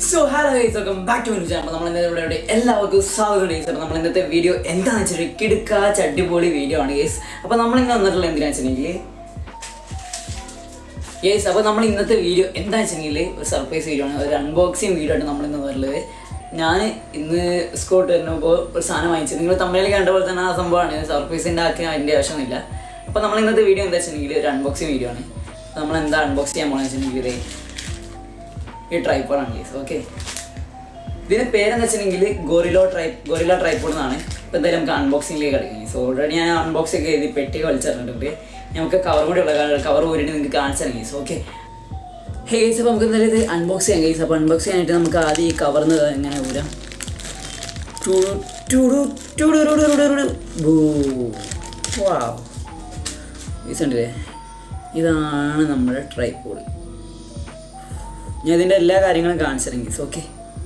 So hello guys welcome back to channel അപ്പോൾ നമ്മൾ ഇന്നത്തെ ഇവിടെ ഇവിടെ എല്ലാവർക്കും സ്വാഗതം ഗൈസ് അപ്പോൾ നമ്മൾ ഇന്നത്തെ വീഡിയോ എന്താണെന്ന് വെച്ചാൽ കിടുക്കാ ചട്ടിപൊളി വീഡിയോ ആണ് ഗൈസ് അപ്പോൾ നമ്മൾ ഇന്ന് വന്നിട്ടുള്ള എന്തിനാണെന്ന് വെച്ചിട്ടുണ്ടെങ്കിൽ യെസ് അപ്പോൾ നമ്മൾ ഇന്നത്തെ വീഡിയോ എന്താ വെച്ചിട്ടുണ്ടെങ്കിൽ ഒരു സർപ്രൈസ് വീഡിയോ ആണ് ഒരു അൺബോക്സിങ് വീഡിയോ ആണ് നമ്മൾ ഇന്ന് വരുന്നത് ഞാൻ ഇന്ന് സ്കോട്ട് വരുമ്പോൾ ഒരു സാധനം വാങ്ങിച്ചു നിങ്ങൾ തമ്മിൽ കണ്ട പോലെ തന്നെ ആ സംഭവമാണ് സർപ്രൈസിൻ്റെ ആക്കി അതിൻ്റെ ആവശ്യമൊന്നുമില്ല അപ്പോൾ നമ്മൾ ഇന്നത്തെ വീഡിയോ എന്താ വെച്ചിട്ടുണ്ടെങ്കിൽ ഒരു അൺബോക്സിങ് വീഡിയോ ആണ് അപ്പോൾ നമ്മൾ എന്താ അൺബോക്സ് ചെയ്യാൻ പോകുന്നത് വെച്ചിട്ടുണ്ടെങ്കിൽ ദേ ഈ ട്രൈപ്പോഡാണ് ഗൈസ് ഓക്കെ ഇതിന്റെ പേരെന്ന് വെച്ചിട്ടുണ്ടെങ്കിൽ ഗോറിലോ ട്രൈ ഗോറില ട്രൈപ്പോഡ് എന്നാണ് ഇപ്പോൾ എന്തായാലും നമുക്ക് അൺബോക്സിംഗിലേക്ക് കിടക്കും സോ ഓൾറെഡി ഞാൻ അൺബോക്സ് ഒക്കെ എഴുതി പെട്ടി വലിച്ചിട്ടുണ്ട് നമുക്ക് കവർ കൂടി ഉള്ള കവർ ഊരിട്ട് നിങ്ങൾക്ക് കാണിച്ചു തരാം ഗൈസ് ഓക്കെ ഹേ ഗൈസ് അപ്പോൾ നമുക്ക് എന്തായാലും ഇത് അൺബോക്സ് ചെയ്യാം ഗൈസ് അപ്പോൾ അൺബോക്സ് ചെയ്യാനായിട്ട് നമുക്ക് ആദ്യം ഈ കവർന്ന് എങ്ങനെ ഊരാം ടു- ടുടു ടുടുടുടുടുടുടു. ബൂ. വാവ്. ഗൈസ് കണ്ടില്ലേ ഇതാണ് നമ്മുടെ ട്രൈപ്പോഡ് ഞാൻ ഇതിൻ്റെ എല്ലാ കാര്യങ്ങളും കാണിച്ചു തരാം ഗൈസ് ഓക്കെ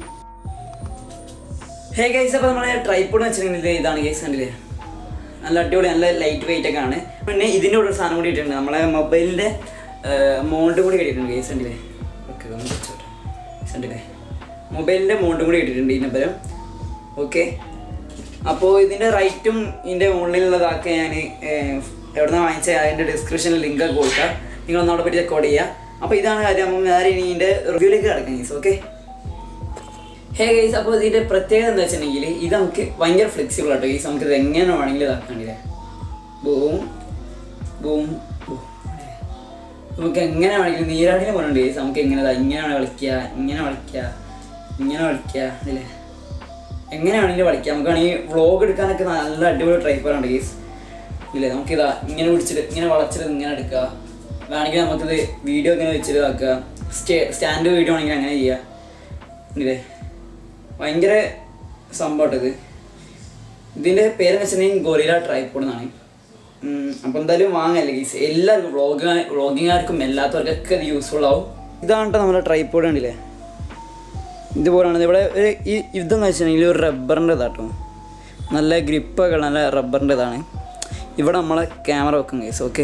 ഹേ ഗൈസ് അപ്പോൾ നമ്മളെ ട്രൈപ്പോഡ് വെച്ചിട്ടുണ്ടെങ്കിൽ ഇതാണ് ഗൈസ് കണ്ടില്ലേ നല്ല അടിപൊളി നല്ല ലൈറ്റ് വെയിറ്റ് ഒക്കെ ആണ് പിന്നെ ഇതിൻ്റെ കൂടെ ഒരു സാധനം കൂടി ഇട്ടിട്ടുണ്ട് നമ്മളെ മൊബൈലിൻ്റെ മോൾഡ് കൂടി കിട്ടിയിട്ടുണ്ട് ഗൈസ് കണ്ടില്ലേ ഓക്കെ ഒന്ന് വെച്ചോട്ടെ ഗൈസ് കണ്ടില്ലേ മൊബൈലിൻ്റെ മോൾഡ് കൂടി കിട്ടിയിട്ടുണ്ട് ഇതിൻ്റെ പരം ഓക്കെ അപ്പോൾ ഇതിൻ്റെ റൈറ്റും ഇതിൻ്റെ ഓൺലൈനിലുള്ളതൊക്കെ ഞാൻ എവിടെ നിന്ന് വാങ്ങിച്ചാൽ അതിൻ്റെ ഡിസ്ക്രിപ്ഷനിൽ ലിങ്ക് ഒക്കെ കൊടുക്കാം നിങ്ങളൊന്ന് അവിടെ പറ്റി റെക്കോർഡ് ചെയ്യുക അപ്പോൾ ഇതാണ് കാര്യം നമ്മൾ നേരെ ഇനി ഇതിൻ്റെ റിവ്യൂലേക്ക് കിടക്കാം ഗൈസ് ഓക്കെ ഹേ ഗൈസ് അപ്പോൾ ഇതിൻ്റെ പ്രത്യേകത എന്താ വെച്ചിട്ടുണ്ടെങ്കിൽ ഇത് നമുക്ക് ഭയങ്കര ഫ്ലെക്സിബിൾ ആട്ടോ ഗൈസ് നമുക്ക് ഇത് എങ്ങനെ വേണമെങ്കിലും ഇതാക്കാണ്ടില്ലേ ബൂം ബൂം ബൂം. നമുക്ക് എങ്ങനെ വേണമെങ്കിലും നീരാടിനെ പോലുണ്ട് ഗൈസ് നമുക്ക് എങ്ങനെ ഇതാ ഇങ്ങനെ വേണം കളിക്കുക ഇങ്ങനെ കളിക്കുക ഇങ്ങനെ കളിക്കുക ഇല്ലേ എങ്ങനെ വേണമെങ്കിലും കളിക്കാം നമുക്ക് വേണമെങ്കിൽ വ്ളോഗ് എടുക്കാനൊക്കെ നല്ല അടിപൊളി ട്രൈപ്പറാണ് ഗൈസ് ഇല്ലേ നമുക്കിതാ ഇങ്ങനെ പിടിച്ചിട്ട് ഇങ്ങനെ വളച്ചിട്ട് ഇങ്ങനെ എടുക്കുക വേണമെങ്കിൽ നമുക്കിത് വീഡിയോ ഇങ്ങനെ വെച്ചിട്ട് ഇതാക്കുക സ്റ്റേ സ്റ്റാൻഡ് വീഡിയോ ആണെങ്കിൽ അങ്ങനെ ചെയ്യുക ഇല്ലേ ഭയങ്കര സംഭവം ഇത് ഇതിൻ്റെ പേരെന്ന് വെച്ചിട്ടുണ്ടെങ്കിൽ ഗോറില ട്രൈപ്പോഡ് എന്നാണ് അപ്പോൾ എന്തായാലും വാങ്ങല്ലേ ഗീസ് എല്ലാവർക്കും വ്ളോഗ് വ്ളോഗിങ്ങാർക്കും എല്ലാത്തവർക്കൊക്കെ ഇത് യൂസ്ഫുൾ ആവും ഇതാണ് ട്ടോ നമ്മുടെ ട്രൈപ്പോഡ് കണ്ടില്ലേ ഇതുപോലെയാണ് ഇവിടെ ഒരു ഈ ഇതെന്ന് വെച്ചിട്ടുണ്ടെങ്കിൽ ഒരു റബ്ബറിൻ്റെ ഇതാട്ടോ നല്ല ഗ്രിപ്പൊക്കെ നല്ല റബ്ബറിൻ്റെ ഇതാണ് ഇവിടെ നമ്മളെ ക്യാമറ വെക്കും ഗൈസ് ഓക്കെ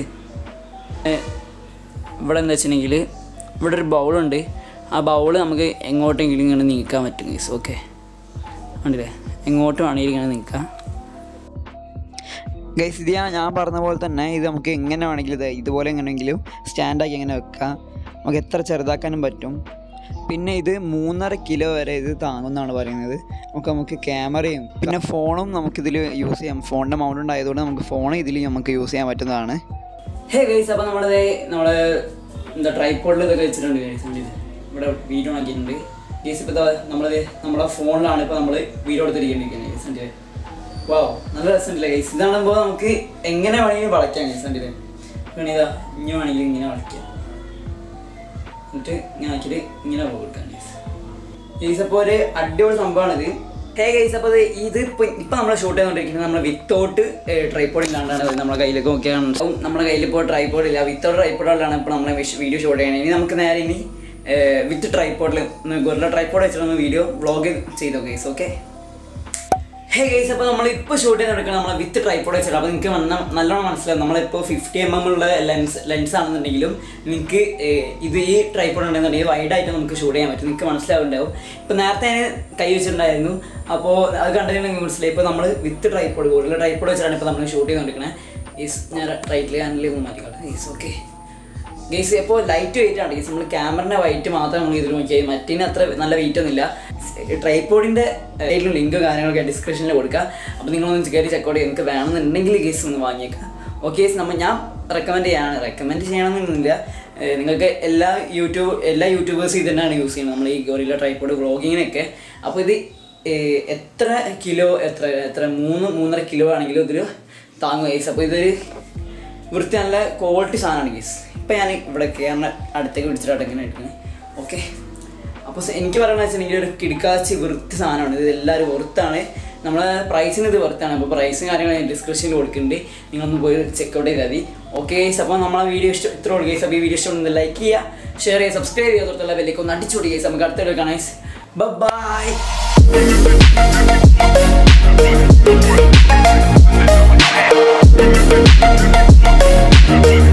ഇവിടെ എന്താ വെച്ചിട്ടുണ്ടെങ്കിൽ ഇവിടെ ഒരു ബൗളുണ്ട് ആ ബൗൾ നമുക്ക് എങ്ങോട്ടെങ്കിലും ഇങ്ങനെ നീക്കാൻ പറ്റും ഗൈസ് ഓക്കെ കണ്ടില്ലേ എങ്ങോട്ട് വേണമെങ്കിലും ഇങ്ങനെ നീക്കാം ഗൈസ് ഇത് ഞാൻ ഞാൻ പറഞ്ഞ പോലെ തന്നെ ഇത് നമുക്ക് എങ്ങനെ വേണമെങ്കിലും ഇത് ഇതുപോലെ എങ്ങനെയെങ്കിലും സ്റ്റാൻഡാക്കി എങ്ങനെ വെക്കാം നമുക്ക് എത്ര ചെറുതാക്കാനും പറ്റും പിന്നെ ഇത് മൂന്നര കിലോ വരെ ഇത് താങ്ങുമെന്നാണ് പറയുന്നത് നമുക്ക് നമുക്ക് ക്യാമറയും പിന്നെ ഫോണും നമുക്കിതിൽ യൂസ് ചെയ്യാം ഫോണിൻ്റെ മൗണ്ട് ഉണ്ടായതുകൊണ്ട് നമുക്ക് ഫോൺ ഇതിൽ നമുക്ക് യൂസ് ചെയ്യാൻ പറ്റുന്നതാണ് ഹേ ഗൈസ് അപ്പോൾ നമ്മളത് നമ്മളെ എന്താ ട്രൈപ്പോഡിൽ ഇതൊക്കെ വെച്ചിട്ടുണ്ട് ഗൈസ് കണ്ടില്ലേ ഇവിടെ വീഡിയോ ആക്കിയിട്ടുണ്ട് ഗൈസ് ഇപ്പോൾ നമ്മളത് നമ്മുടെ ഫോണിലാണ് ഇപ്പോൾ നമ്മൾ വീഡിയോ എടുത്തിരിക്കുന്നത് ഗൈസ് കണ്ടില്ലേ വാവ് നല്ല രസമുണ്ടല്ലേ ഗൈസ് ഇതാകുമ്പോൾ നമുക്ക് എങ്ങനെ വേണമെങ്കിലും വളയ്ക്കാം ഗൈസ് കണ്ടില്ലേ പിന്നെ ഇതാ ഇങ്ങനെ വേണമെങ്കിലും ഇങ്ങനെ വളയ്ക്കാം എന്നിട്ട് ഇങ്ങനെ ആക്കിയിട്ട് ഇങ്ങനെ കൊടുക്കാം ഗൈസ് ഗൈസ് അപ്പോൾ ഒരു അടിപൊളി സംഭവമാണിത് ഹേ ഗൈസ് അപ്പോൾ ഇത് ഇപ്പോൾ ഇപ്പോൾ നമ്മൾ ഷൂട്ട് ചെയ്തുകൊണ്ടിരിക്കുന്നത് നമ്മൾ വിത്തൗട്ട് ട്രൈപ്പോഡ് ഇല്ലാണ്ടാണ് ഇത് നമ്മളെ കയ്യിലേക്ക് നോക്കിയാണ് അപ്പം നമ്മുടെ കയ്യിൽ ഇപ്പോൾ ട്രൈപ്പോഡ് ഇല്ല വിത്തൗട്ട് ട്രൈപ്പോഡിലാണ് ഇപ്പോൾ നമ്മൾ വീഡിയോ ഷൂട്ട് ചെയ്യണത് ഇനി നമുക്ക് നേരെ ഇനി വിത്ത് ട്രൈപ്പോഡിൽ ഗൊറില ട്രൈപ്പോഡ് വെച്ചിട്ടൊന്ന് വീഡിയോ വ്ളോഗ് ചെയ്തോ ഗൈസ് ഓക്കെ ഹേ ഗൈസ് അപ്പോൾ നമ്മൾ ഇപ്പോൾ ഷൂട്ട് ചെയ്ത് എടുക്കണം നമ്മൾ വിത്ത് ട്രൈപ്പോഡ് വെച്ചിട്ട് അപ്പോൾ നിങ്ങൾക്ക് വന്ന നല്ലോണം മനസ്സിലാവും നമ്മളിപ്പോൾ ഫിഫ്റ്റി എം എം ഉള്ള ലെൻസ് ലെൻസ് ആണെന്നുണ്ടെങ്കിലും നിങ്ങൾക്ക് ഇത് ഈ ട്രൈപ്പോഡ് ഉണ്ടെന്നുണ്ടെങ്കിൽ വൈഡായിട്ട് നമുക്ക് ഷൂട്ട് ചെയ്യാൻ പറ്റും നിങ്ങൾക്ക് മനസ്സിലാവുണ്ടാവും ഇപ്പോൾ നേരത്തെ ഞാൻ കൈ വെച്ചിട്ടുണ്ടായിരുന്നു അപ്പോൾ അത് കണ്ടിട്ടുണ്ടെങ്കിൽ മനസ്സിലായി ഇപ്പോൾ നമ്മൾ വിത്ത് ട്രൈപ്പോഡ് കൂടുതൽ ട്രൈപ്പോഡ് വെച്ചിട്ടാണ് ഇപ്പോൾ നമ്മൾ ഷൂട്ട് ചെയ്തുകൊണ്ടിരിക്കുന്നത് ഈസ് ഞാൻ റൈറ്റിൽ ഹാൻഡിലേക്ക് ഒന്ന് മാറ്റിക്കോട്ടെ ഈസ് ഓക്കെ ഗൈസ് ഇപ്പോൾ ലൈറ്റ് വെയിറ്റ് ആണ് ഗൈസ് നമ്മൾ ക്യാമറിൻ്റെ വൈറ്റ് മാത്രം നമ്മൾ ഇതിൽ നോക്കിയാൽ മറ്റേന് അത്ര നല്ല വെയിറ്റ് ഒന്നുമില്ല ട്രൈപ്പോഡിൻ്റെ ഏതെങ്കിലും ലിങ്ക് കാര്യങ്ങളൊക്കെ ഡിസ്ക്രിപ്ഷനിൽ കൊടുക്കുക അപ്പോൾ നിങ്ങളൊന്ന് കയറി ചെക്കൗട്ട് ചെയ്ത് നിങ്ങൾക്ക് വേണമെന്നുണ്ടെങ്കിൽ ഗൈസ് ഒന്ന് വാങ്ങിയേക്കാം ഓക്കെ ഗൈസ് നമ്മൾ ഞാൻ റെക്കമെൻഡ് ചെയ്യാണ് റെക്കമെൻഡ് ചെയ്യണമെന്നൊന്നുമില്ല ഏഹ് നിങ്ങൾക്ക് എല്ലാ യൂട്യൂബ് എല്ലാ യൂട്യൂബേഴ്സും ഇത് തന്നെയാണ് യൂസ് ചെയ്യുന്നത് നമ്മൾ ഈ ഗോറില്ല ട്രൈപ്പോഡ് വ്ളോഗിങ്ങിനൊക്കെ അപ്പോൾ ഇത് ഏഹ് എത്ര കിലോ എത്ര എത്ര മൂന്ന് മൂന്നര കിലോ ആണെങ്കിലും ഇതൊരു താങ്ങും ഗൈസ് അപ്പോൾ ഇതൊരു വൃത്തി നല്ല ക്വാളിറ്റി സാധനമാണ് ഗീസ് ഇപ്പം ഞാൻ ഇവിടെ കയറിന അടുത്തേക്ക് പിടിച്ചിട്ടാണ് ഇങ്ങനെ എടുക്കുന്നത് ഓക്കെ അപ്പോൾ എനിക്ക് പറയണമെന്ന് വെച്ചിട്ടുണ്ടെങ്കിൽ ഒരു കിടക്കാച്ചി വൃത്തി സാധനമാണ് ഇത് എല്ലാവരും വൃത്താണ് നമ്മളെ പ്രൈസിന് ഇത് വൃത്താണ് അപ്പോൾ പ്രൈസും കാര്യങ്ങളും ഞാൻ ഡിസ്ക്രിപ്ഷനിൽ കൊടുക്കുന്നുണ്ട് നിങ്ങളൊന്ന് പോയി ചെക്കൗട്ട് ചെയ്താൽ മതി ഓക്കെ ഗൈസ് അപ്പോൾ നമ്മളെ വീഡിയോ ഇഷ്ടം ഇത്ര ഉള്ളൂ ഗൈസ് അപ്പോൾ ഈ വീഡിയോ ഇഷ്ടം ലൈക്ക് ചെയ്യുക ഷെയർ ചെയ്യുക സബ്സ്ക്രൈബ് ചെയ്യുക തൊട്ടുള്ള ബെല്ലേക്ക് ഒന്ന് അടിച്ചുകൂടി ഗൈസ് നമുക്ക് അടുത്ത കാണാം ബൈ Thank you.